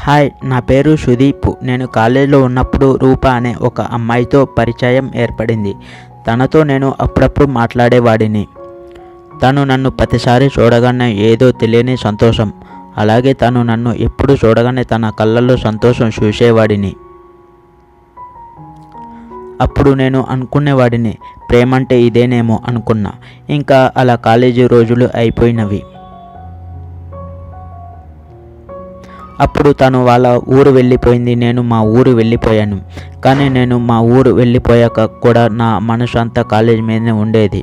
hi నా పేరు సుదీప్ నేను కాలేజీలో ఉన్నప్పుడు రూప అనే ఒక అమ్మాయితో పరిచయం ఏర్పడింది తనతో నేను అప్పుడప్పుడు మాట్లాడేవాడిని తను నన్ను ప్రతిసారి చూడగానే ఏదో తెలియని సంతోషం అలాగే తను నన్ను ఎప్పుడు చూడగానే తన కళ్ళల్లో సంతోషం చూసేవాడిని అప్పుడు నేను అనుకునేవాడిని ప్రేమంటే ఇదేనేమో అనుకున్నా ఇంకా అలా కాలేజీ రోజులు అయిపోయినవి అప్పుడు తను వాళ్ళ ఊరు వెళ్ళిపోయింది నేను మా ఊరు వెళ్ళిపోయాను కానీ నేను మా ఊరు వెళ్ళిపోయాక కూడా నా మనసు అంతా కాలేజ్ మీదనే ఉండేది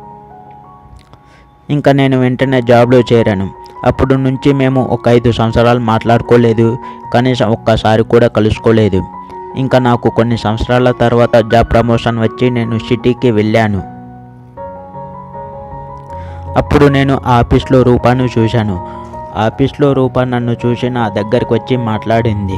ఇంకా నేను వెంటనే జాబ్లో చేరాను అప్పుడు నుంచి మేము ఒక ఐదు సంవత్సరాలు మాట్లాడుకోలేదు కనీసం ఒక్కసారి కూడా కలుసుకోలేదు ఇంకా నాకు కొన్ని సంవత్సరాల తర్వాత జాబ్ ప్రమోషన్ వచ్చి నేను సిటీకి వెళ్ళాను అప్పుడు నేను ఆ ఆఫీస్లో రూపాను చూశాను ఆఫీస్లో రూప నన్ను చూసి నా దగ్గరికి వచ్చి మాట్లాడింది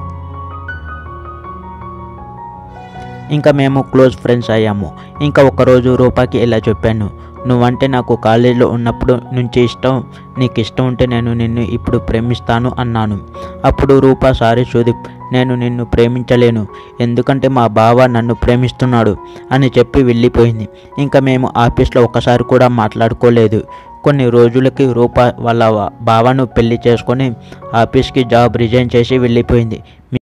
ఇంకా మేము క్లోజ్ ఫ్రెండ్స్ అయ్యాము ఇంకా ఒకరోజు రూపాకి ఇలా చెప్పాను నువ్వంటే నాకు కాలేజీలో ఉన్నప్పుడు నుంచి ఇష్టం నీకు ఇష్టం ఉంటే నేను నిన్ను ఇప్పుడు ప్రేమిస్తాను అన్నాను అప్పుడు రూపా సారీ సుదీప్ నేను నిన్ను ప్రేమించలేను ఎందుకంటే మా బావ నన్ను ప్రేమిస్తున్నాడు అని చెప్పి వెళ్ళిపోయింది ఇంకా మేము ఆఫీస్లో ఒకసారి కూడా మాట్లాడుకోలేదు కొన్ని రోజులకి రూప వాళ్ళ బావను పెళ్లి చేసుకొని ఆఫీస్కి జాబ్ రిజైన్ చేసి వెళ్ళిపోయింది